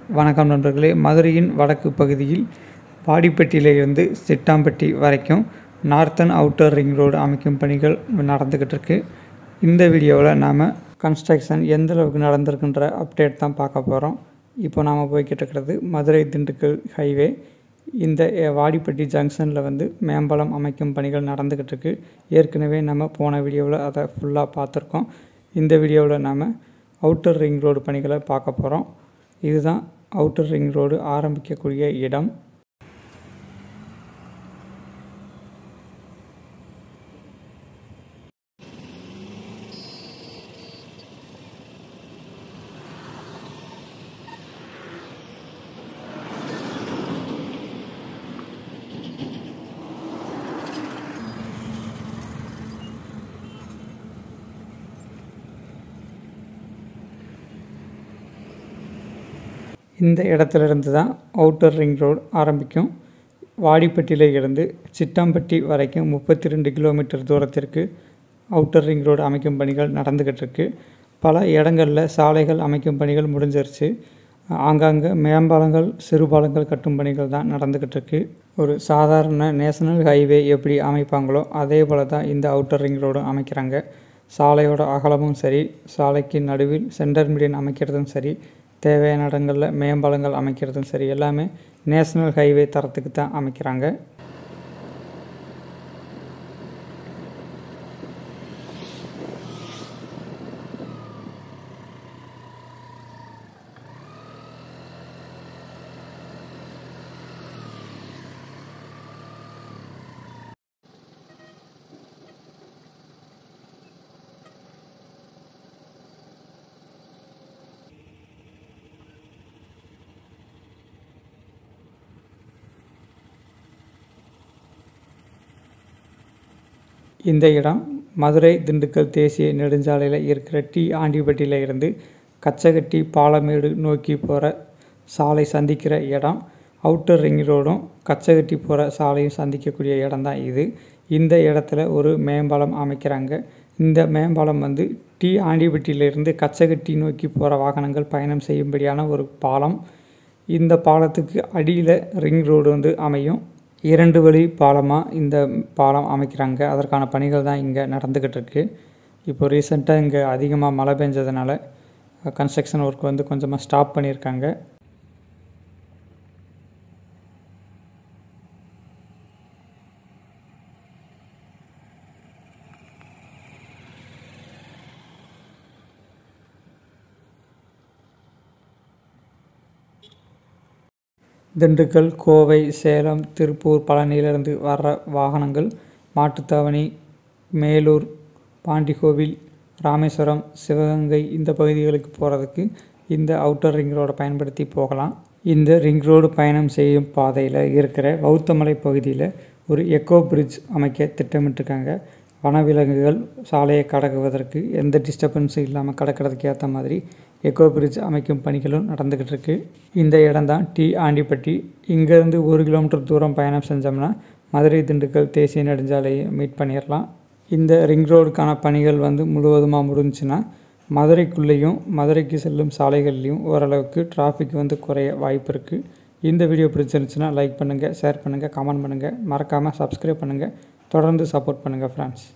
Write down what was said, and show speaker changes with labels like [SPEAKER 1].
[SPEAKER 1] வணக்கம் நண்பர்களே மதுரையின் வடக்கு பகுதியில் வாடிப்பட்டியிலிருந்து சிட்டாம்பட்டி வரைக்கும் நார்த்தன் அவுட்டர் ரிங் ரோடு அமைக்கும் பணிகள் நடந்துக்கிட்டு இருக்கு இந்த வீடியோவில் நாம் கன்ஸ்ட்ரக்ஷன் எந்த அளவுக்கு நடந்திருக்குன்ற அப்டேட் தான் பார்க்க போகிறோம் இப்போ நாம் போய்கிட்டு இருக்கிறது மதுரை திண்டுக்கல் ஹைவே இந்த அஹ், வாடிப்பட்டி ஜங்ஷனில் வந்து மேம்பாலம் அமைக்கும் பணிகள் நடந்துக்கிட்டு இருக்கு ஏற்கனவே நம்ம போன வீடியோவில் அதை ஃபுல்லாக பார்த்துருக்கோம் இந்த வீடியோவில் நாம் அவுட்டர் ரிங் ரோடு பணிகளை பார்க்க போகிறோம் இதுதான் அவுட்டர் ரிங் ரோடு ஆரம்பிக்கக்கூடிய இடம் இந்த இடத்துலேருந்து தான் அவுட்டர் ரிங் ரோடு ஆரம்பிக்கும் வாடிப்பட்டியில் இருந்து சிட்டாம்பட்டி வரைக்கும் முப்பத்தி ரெண்டு கிலோமீட்டர் தூரத்திற்கு அவுட்டர் ரிங் ரோடு அமைக்கும் பணிகள் நடந்துக்கிட்டு இருக்கு பல இடங்களில் சாலைகள் அமைக்கும் பணிகள் முடிஞ்சிருச்சு ஆங்காங்கே மேம்பாலங்கள் சிறுபாலங்கள் கட்டும் பணிகள் தான் நடந்துக்கிட்டு இருக்கு ஒரு சாதாரண நேஷனல் ஹைவே எப்படி அமைப்பாங்களோ அதே போல் தான் இந்த அவுட்டர் ரிங் ரோடும் அமைக்கிறாங்க சாலையோட அகலமும் சரி சாலைக்கு நடுவில் சென்டர் மீடியன் அமைக்கிறதும் சரி தேவையான இடங்களில் மேம்பாலங்கள் அமைக்கிறதும் சரி எல்லாமே நேஷனல் ஹைவே தரத்துக்கு தான் அமைக்கிறாங்க இந்த இடம் மதுரை திண்டுக்கல் தேசிய நெடுஞ்சாலையில் இருக்கிற டி ஆண்டிப்பட்டியில் இருந்து கச்சகட்டி பாலமேடு நோக்கி போகிற சாலை சந்திக்கிற இடம் அவுட்டர் ரிங் ரோடும் கச்சகட்டி போகிற சாலையும் சந்திக்கக்கூடிய இடம் தான் இது இந்த இடத்துல ஒரு மேம்பாலம் அமைக்கிறாங்க இந்த மேம்பாலம் வந்து டி ஆண்டிப்பட்டியிலிருந்து கச்சகட்டி நோக்கி போகிற வாகனங்கள் பயணம் செய்யும்படியான ஒரு பாலம் இந்த பாலத்துக்கு அடியில் ரிங் ரோடு வந்து அமையும் இரண்டு வழி பாலமாக இந்த பாலம் அமைக்கிறாங்க அதற்கான பணிகள் தான் இங்கே நடந்துக்கிட்டு இருக்கு இப்போ ரீசெண்டாக இங்கே அதிகமாக மழை பெஞ்சதுனால கன்ஸ்ட்ரக்ஷன் ஒர்க் வந்து கொஞ்சமாக ஸ்டாப் பண்ணியிருக்காங்க திண்டுக்கல் கோவை சேலம் திருப்பூர் பழனியிலிருந்து வர்ற வாகனங்கள் மாட்டுத்தாவணி மேலூர் பாண்டிகோவில் ராமேஸ்வரம் சிவகங்கை இந்த பகுதிகளுக்கு போகிறதுக்கு இந்த அவுட்டர் ரிங் ரோடை பயன்படுத்தி போகலாம் இந்த ரிங் ரோடு பயணம் செய்யும் பாதையில் இருக்கிற பௌத்தமலை பகுதியில் ஒரு எக்கோ பிரிட்ஜ் அமைக்க திட்டமிட்டிருக்காங்க வனவிலங்குகள் சாலையை கடக்குவதற்கு எந்த டிஸ்டர்பன்ஸும் இல்லாமல் கடக்கிறதுக்கு ஏற்ற மாதிரி எக்கோ பிரிட்ஜ் அமைக்கும் பணிகளும் நடந்துக்கிட்டு இருக்கு இந்த இடம் தான் டி ஆண்டிப்பட்டி இங்கேருந்து ஒரு கிலோமீட்டர் தூரம் பயணம் செஞ்சோம்னா மதுரை திண்டுக்கல் தேசிய நெடுஞ்சாலையை மீட் பண்ணிடலாம் இந்த ரிங் ரோடுக்கான பணிகள் வந்து முழுவதுமாக முடிஞ்சுன்னா மதுரைக்குள்ளேயும் மதுரைக்கு செல்லும் சாலைகள்லேயும் ஓரளவுக்கு டிராஃபிக் வந்து குறைய வாய்ப்பு இருக்குது இந்த வீடியோ பிடிச்சிருந்துச்சுன்னா லைக் பண்ணுங்கள் ஷேர் பண்ணுங்கள் கமெண்ட் பண்ணுங்கள் மறக்காமல் சப்ஸ்கிரைப் பண்ணுங்கள் தொடர்ந்து சப்போர்ட் பண்ணுங்கள் ஃப்ரெண்ட்ஸ்